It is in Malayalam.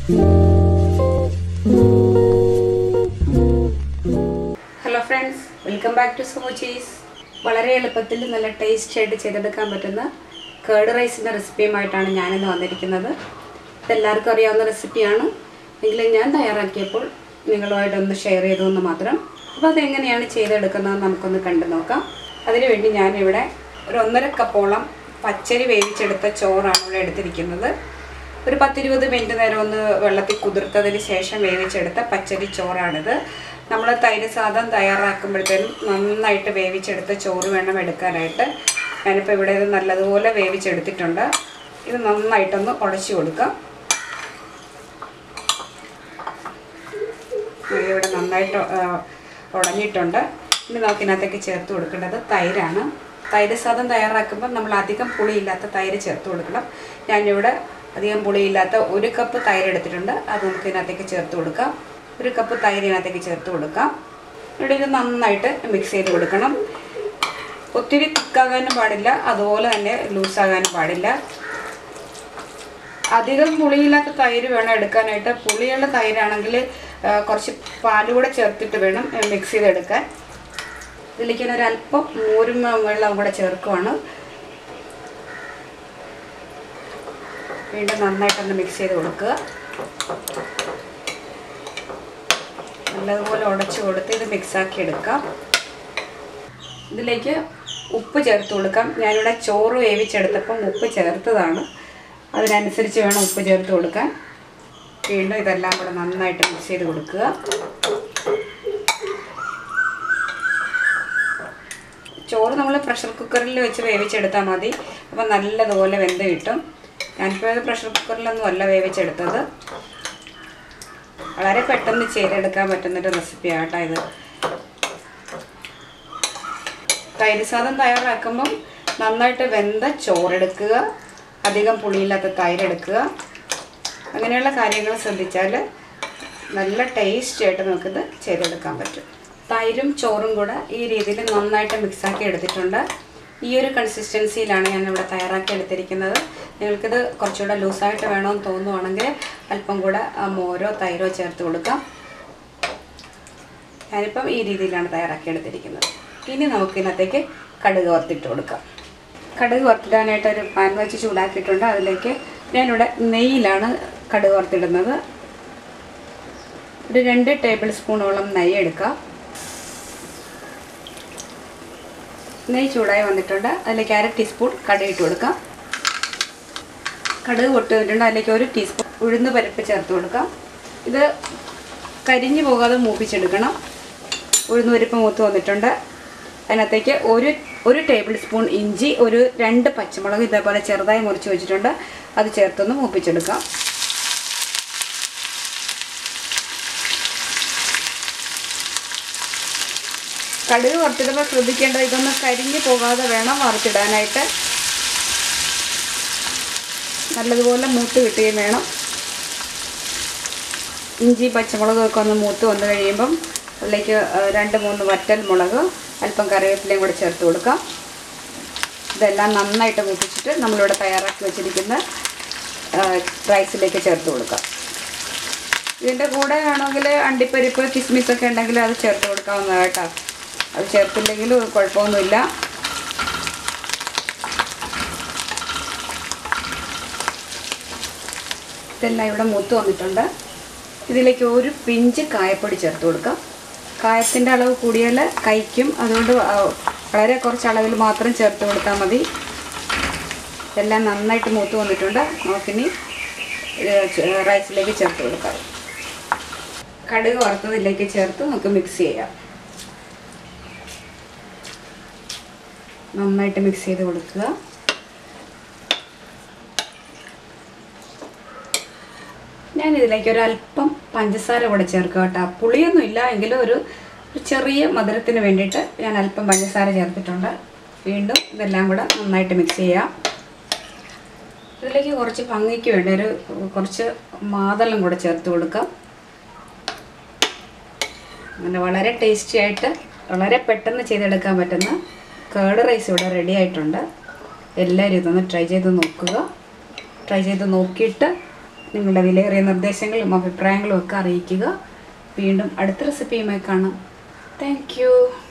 hello friends welcome back to സമോ ചീസ് വളരെ എളുപ്പത്തിൽ നല്ല ടേസ്റ്റി ആയിട്ട് ചെയ്തെടുക്കാൻ പറ്റുന്ന കേർഡ് റൈസിൻ്റെ റെസിപ്പിയുമായിട്ടാണ് ഞാനിന്ന് വന്നിരിക്കുന്നത് ഇതെല്ലാവർക്കും അറിയാവുന്ന റെസിപ്പിയാണ് എങ്കിലും ഞാൻ തയ്യാറാക്കിയപ്പോൾ നിങ്ങളുമായിട്ടൊന്ന് ഷെയർ ചെയ്തു എന്ന് മാത്രം അപ്പോൾ അതെങ്ങനെയാണ് ചെയ്തെടുക്കുന്നത് നമുക്കൊന്ന് കണ്ടു നോക്കാം അതിനുവേണ്ടി ഞാനിവിടെ ഒരു ഒന്നര കപ്പോളം പച്ചരി വേവിച്ചെടുത്ത ചോറാണ് ഇവിടെ എടുത്തിരിക്കുന്നത് ഒരു പത്തിരുപത് മിനിറ്റ് നേരം ഒന്ന് വെള്ളത്തിൽ കുതിർത്തതിന് ശേഷം വേവിച്ചെടുത്ത പച്ചരി ചോറാണിത് നമ്മൾ തൈര് സാദം തയ്യാറാക്കുമ്പോഴത്തേനും നന്നായിട്ട് വേവിച്ചെടുത്ത ചോറ് വേണം എടുക്കാനായിട്ട് ഞാനിപ്പോൾ ഇവിടെ ഇത് നല്ലതുപോലെ വേവിച്ചെടുത്തിട്ടുണ്ട് ഇത് നന്നായിട്ടൊന്ന് ഉടച്ചു കൊടുക്കാം ഇവിടെ നന്നായിട്ട് ആ, ഉടഞ്ഞിട്ടുണ്ട് ഇനി നമുക്ക് ഇതിനകത്തേക്ക് ചേർത്ത് കൊടുക്കേണ്ടത് തൈരാണ് തൈര് സാദം തയ്യാറാക്കുമ്പോൾ നമ്മൾ അധികം പുളിയില്ലാത്ത തൈര് ചേർത്ത് കൊടുക്കണം ഞാനിവിടെ അധികം പുളിയില്ലാത്ത ഒരു കപ്പ് തൈര് എടുത്തിട്ടുണ്ട് അത് നമുക്ക് ഇതിനകത്തേക്ക് ചേർത്ത് കൊടുക്കാം ഒരു കപ്പ് തൈര് ഇതിനകത്തേക്ക് ചേർത്ത് കൊടുക്കാം ഇവിടെ ഇത് നന്നായിട്ട് മിക്സ് ചെയ്ത് കൊടുക്കണം ഒത്തിരി തിക്കാകാനും പാടില്ല അതുപോലെ തന്നെ ലൂസാകാനും പാടില്ല അധികം പുളിയില്ലാത്ത തൈര് വേണം എടുക്കാനായിട്ട് പുളിയുള്ള തൈരാണെങ്കിൽ ആ, കുറച്ച് പാല് കൂടെ ചേർത്തിട്ട് വേണം മിക്സ് ചെയ്തെടുക്കാൻ ഇതിലേക്ക് ഞാൻ ഒരല്പം മോരും വെള്ളം കൂടെ ചേർക്കുവാണ് വീണ്ടും നന്നായിട്ടൊന്ന് മിക്സ് ചെയ്ത് കൊടുക്കുക നല്ലതുപോലെ ഉടച്ച് കൊടുത്ത് ഇത് മിക്സാക്കി എടുക്കാം ഇതിലേക്ക് ഉപ്പ് ചേർത്ത് കൊടുക്കാം ഞാനിവിടെ ചോറ് വേവിച്ചെടുത്തപ്പം ഉപ്പ് ചേർത്തതാണ് അതിനനുസരിച്ച് വേണം ഉപ്പ് ചേർത്ത് കൊടുക്കാൻ വീണ്ടും ഇതെല്ലാം കൂടെ നന്നായിട്ട് മിക്സ് ചെയ്ത് കൊടുക്കുക ചോറ് നമ്മൾ പ്രഷർ കുക്കറിൽ വെച്ച് വേവിച്ചെടുത്താൽ മതി അപ്പോൾ നല്ലതുപോലെ വെന്ത് കിട്ടും ഞാനിപ്പോൾ ഇത് പ്രഷർ കുക്കറിലൊന്നും അല്ല വേവിച്ചെടുത്തത് വളരെ പെട്ടെന്ന് ചെയ്തെടുക്കാൻ പറ്റുന്നൊരു റെസിപ്പിയാണ് കേട്ടോ ഇത് തൈര് സാദം തയ്യാറാക്കുമ്പം നന്നായിട്ട് വെന്ത ചോറെടുക്കുക അധികം പുളിയില്ലാത്ത തൈരെടുക്കുക അങ്ങനെയുള്ള കാര്യങ്ങൾ ശ്രദ്ധിച്ചാൽ നല്ല ടേസ്റ്റി ആയിട്ട് നമുക്കിത് ചെയ്തെടുക്കാൻ പറ്റും തൈരും ചോറും കൂടെ ഈ രീതിയിൽ നന്നായിട്ട് മിക്സാക്കി എടുത്തിട്ടുണ്ട് ഈ ഒരു കൺസിസ്റ്റൻസിയിലാണ് ഞാൻ ഇവിടെ തയ്യാറാക്കി എടുത്തിരിക്കുന്നത് നിങ്ങൾക്കിത് കുറച്ചുകൂടെ ലൂസായിട്ട് വേണമെന്ന് തോന്നുവാണെങ്കിൽ അല്പം കൂടെ ആ, മോരോ തൈരോ ചേർത്ത് കൊടുക്കാം ഞാനിപ്പം ഈ രീതിയിലാണ് തയ്യാറാക്കി എടുത്തിരിക്കുന്നത് ഇനി നമുക്ക് ഇതിനകത്തേക്ക് കടുക് വറുത്തിട്ട് കൊടുക്കാം കടുക് വറുത്തിടാനായിട്ട് ഒരു പാൻ വെച്ച് ചൂടാക്കിയിട്ടുണ്ട് അതിലേക്ക് ഞാനിവിടെ നെയ്യിലാണ് കടുക് വറുത്തിടുന്നത് ഒരു രണ്ട് ടേബിൾ സ്പൂണോളം നെയ്യ് എടുക്കാം നെയ്യ് ചൂടായി വന്നിട്ടുണ്ട് അതിലേക്ക് അര ടീസ്പൂൺ കടുക് ഇട്ട് കൊടുക്കാം കടുക് പൊട്ട് വന്നിട്ടുണ്ട് അതിലേക്ക് ഒരു ടീസ്പൂൺ ഉഴുന്ന് പരിപ്പ് ചേർത്ത് കൊടുക്കാം ഇത് കരിഞ്ഞു പോകാതെ മൂപ്പിച്ചെടുക്കണം ഉഴുന്ന് പരിപ്പ് മൂത്ത് വന്നിട്ടുണ്ട് അതിനകത്തേക്ക് ഒരു ഒരു ടേബിൾ സ്പൂൺ ഇഞ്ചി ഒരു രണ്ട് പച്ചമുളക് ഇതേപോലെ ചെറുതായി മുറിച്ച് വെച്ചിട്ടുണ്ട് അത് ചേർത്തൊന്ന് മൂപ്പിച്ചെടുക്കാം കടുക് വറുത്തിടുമ്പോൾ ശ്രദ്ധിക്കേണ്ടത് ഇതൊന്ന് കരിഞ്ഞു പോകാതെ വേണം വറുത്തിടാനായിട്ട് നല്ലതുപോലെ മൂത്ത് കിട്ടുകയും വേണം ഇഞ്ചി പച്ചമുളകൊക്കെ ഒന്ന് മൂത്ത് വന്നു കഴിയുമ്പം അതിലേക്ക് ആ, രണ്ട് മൂന്ന് വറ്റൽ മുളക് അല്പം കറിവേപ്പിലയും കൂടെ ചേർത്ത് കൊടുക്കാം ഇതെല്ലാം നന്നായിട്ട് മൂപ്പിച്ചിട്ട് നമ്മളിവിടെ തയ്യാറാക്കി വെച്ചിരിക്കുന്ന ആ, റൈസിലേക്ക് ചേർത്ത് കൊടുക്കാം ഇതിൻ്റെ കൂടെ വേണമെങ്കിൽ അണ്ടിപ്പരിപ്പ് കിസ്മിസ് ഒക്കെ ഉണ്ടെങ്കിൽ അത് ചേർത്ത് കൊടുക്കാവുന്നതാണ് കേട്ടോ അത് ചേർത്തില്ലെങ്കിൽ കുഴപ്പമൊന്നുമില്ല ഇതെല്ലാം ഇവിടെ മൂത്ത് വന്നിട്ടുണ്ട് ഇതിലേക്ക് ഒരു പിഞ്ച് കായപ്പൊടി ചേർത്ത് കൊടുക്കാം കായത്തിൻ്റെ അളവ് കൂടിയാൽ കഴിക്കും അതുകൊണ്ട് ആ, വളരെ കുറച്ച് അളവിൽ മാത്രം ചേർത്ത് കൊടുത്താൽ മതി ഇതെല്ലാം നന്നായിട്ട് മൂത്ത് വന്നിട്ടുണ്ട് നമുക്കിനി ഇത് ചെ- റൈസിലേക്ക് ചേർത്ത് കൊടുക്കാം കടുക് വറുത്തതിലേക്ക് ചേർത്ത് നമുക്ക് മിക്സ് ചെയ്യാം നന്നായിട്ട് മിക്സ് ചെയ്ത് കൊടുക്കുക ഞാൻ ഇതിലേക്ക് ഒരു അല്പം പഞ്ചസാര കൂടെ ചേർക്കുക കേട്ടോ പുളിയൊന്നും ഇല്ല എങ്കിലും ഒരു ഒരു ചെറിയ മധുരത്തിന് വേണ്ടിയിട്ട് ഞാൻ അല്പം പഞ്ചസാര ചേർത്തിട്ടുണ്ട് വീണ്ടും ഇതെല്ലാം കൂടെ നന്നായിട്ട് മിക്സ് ചെയ്യാം ഇതിലേക്ക് കുറച്ച് ഭംഗിക്ക് വേണ്ടി ഒരു കുറച്ച് മാതളം കൂടെ ചേർത്ത് കൊടുക്കാം അങ്ങനെ വളരെ ടേസ്റ്റി ആയിട്ട് വളരെ പെട്ടെന്ന് ചെയ്തെടുക്കാൻ പറ്റുന്ന കേർഡ് റൈസ് ഇവിടെ റെഡി ആയിട്ടുണ്ട് എല്ലാവരും ഇതൊന്ന് ട്രൈ ചെയ്ത് നോക്കുക ട്രൈ ചെയ്ത് നോക്കിയിട്ട് നിങ്ങളുടെ വിലയേറിയ നിർദ്ദേശങ്ങളും അഭിപ്രായങ്ങളും ഒക്കെ അറിയിക്കുക വീണ്ടും അടുത്ത റെസിപ്പിയുമായി കാണാം താങ്ക്